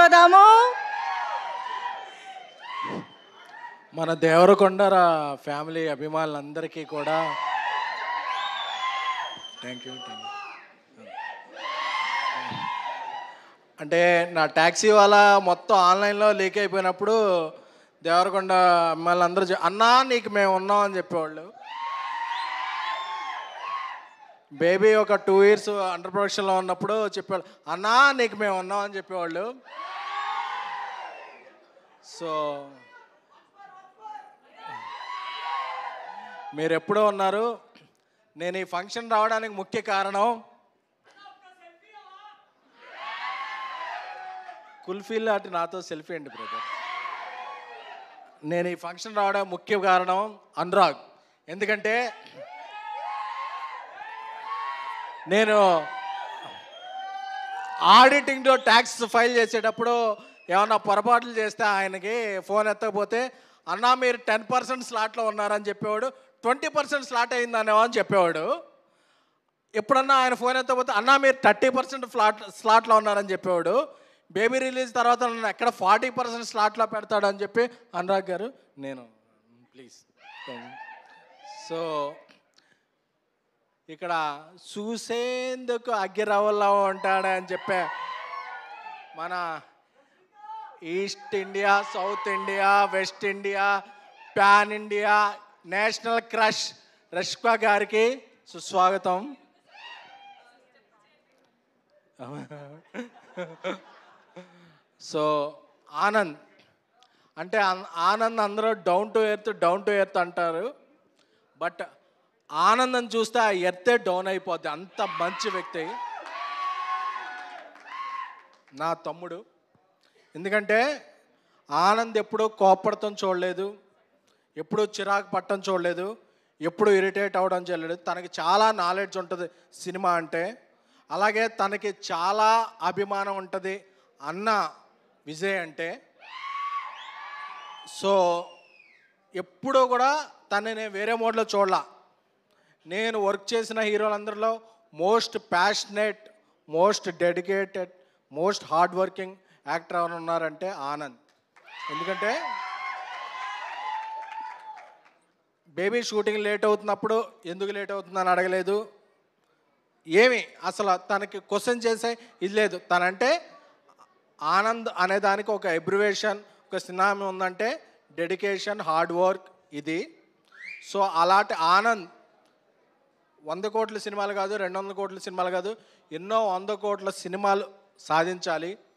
పోదాము మన దేవరకొండర ఫ్యామిలీ అభిమానులందరికీ కూడా థ్యాంక్ యూ థ్యాంక్ యూ అంటే నా ట్యాక్సీ వాళ్ళ మొత్తం ఆన్లైన్లో లీక్ అయిపోయినప్పుడు దేవరకొండ అమ్మాయిలందరూ చె- అన్నా నీకు మేము ఉన్నాం అని చెప్పేవాళ్ళు బేబీ ఒక టూ ఇయర్స్ అండర్ ప్రొడక్షన్లో ఉన్నప్పుడు చెప్పేవాళ్ళు అన్నా నీకు మేము ఉన్నాం అని చెప్పేవాళ్ళు సో మీరు ఎప్పుడో ఉన్నారు నేను ఈ ఫంక్షన్ రావడానికి ముఖ్య కారణం కుల్ఫీల్ అటు నాతో సెల్ఫీ అండి బ్రదర్ నేను ఈ ఫంక్షన్ రావడానికి ముఖ్య కారణం అనురాగ్ ఎందుకంటే నేను ఆడిటింగ్లో ట్యాక్స్ ఫైల్ చేసేటప్పుడు ఏమన్నా పొరపాట్లు చేస్తే ఆయనకి ఫోన్ ఎత్తకపోతే అన్నా మీరు టెన్ పర్సెంట్ స్లాట్లో ఉన్నారని చెప్పేవాడు ట్వంటీ పర్సెంట్ స్లాట్ అయిందనేవో అని చెప్పేవాడు ఎప్పుడన్నా ఆయన ఫోన్ ఎత్తకపోతే అన్నా మీరు థర్టీ పర్సెంట్ ఫ్లాట్ స్లాట్లో ఉన్నారని చెప్పేవాడు బేబీ రిలీజ్ తర్వాత నన్ను ఎక్కడ ఫార్టీ పర్సెంట్ స్లాట్లో పెడతాడని చెప్పి అనురాగ్ గారు నేను ప్లీజ్ సో ఇక్కడ చూసేందుకు అగ్గిరవ్వలా ఉంటాడని చెప్పే మన east India south India west India pan India national crush Rashmika గారికి సుస్వాగతం సో ఆనంద్ అంటే అన్- ఆనంద్ అందరూ down to earth down to earth అంటారు బట్ ఆనందం చూస్తే ఆ ఎర్తే డౌన్ అయిపోద్ది అంత మంచి వ్యక్తి నా తమ్ముడు ఎందుకంటే ఆనంద్ ఎప్పుడూ కోపడటం చూడలేదు ఎప్పుడూ చిరాకు పట్టడం చూడలేదు ఎప్పుడు ఇరిటేట్ అవ్వడం చేయలేదు తనకి చాలా నాలెడ్జ్ ఉంటుంది సినిమా అంటే అలాగే తనకి చాలా అభిమానం ఉంటుంది అన్న విజయ్ అంటే సో ఎప్పుడూ కూడా తనని నేను వేరే మోడ్లో చూడలా నేను వర్క్ చేసిన హీరోలందరిలో most passionate most dedicated most hard working actor ఎవరు ఉన్నారంటే ఆనంద్ ఎందుకంటే బేబీ షూటింగ్ లేట్ అవుతున్నప్పుడు ఎందుకు లేట్ అవుతుందని అడగలేదు ఏమి అసలు తనకి క్వశ్చన్ చేసే ఇది లేదు తనంటే ఆనంద్ అనే దానికి ఒక ఎబ్రివేషన్ ఒక సినామీ ఉందంటే డెడికేషన్ హార్డ్ వర్క్ ఇది సో అలాంటి ఆనంద్ వంద కోట్ల సినిమాలు కాదు రెండు వందల కోట్ల సినిమాలు కాదు ఎన్నో వంద కోట్ల సినిమాలు సాధించాలి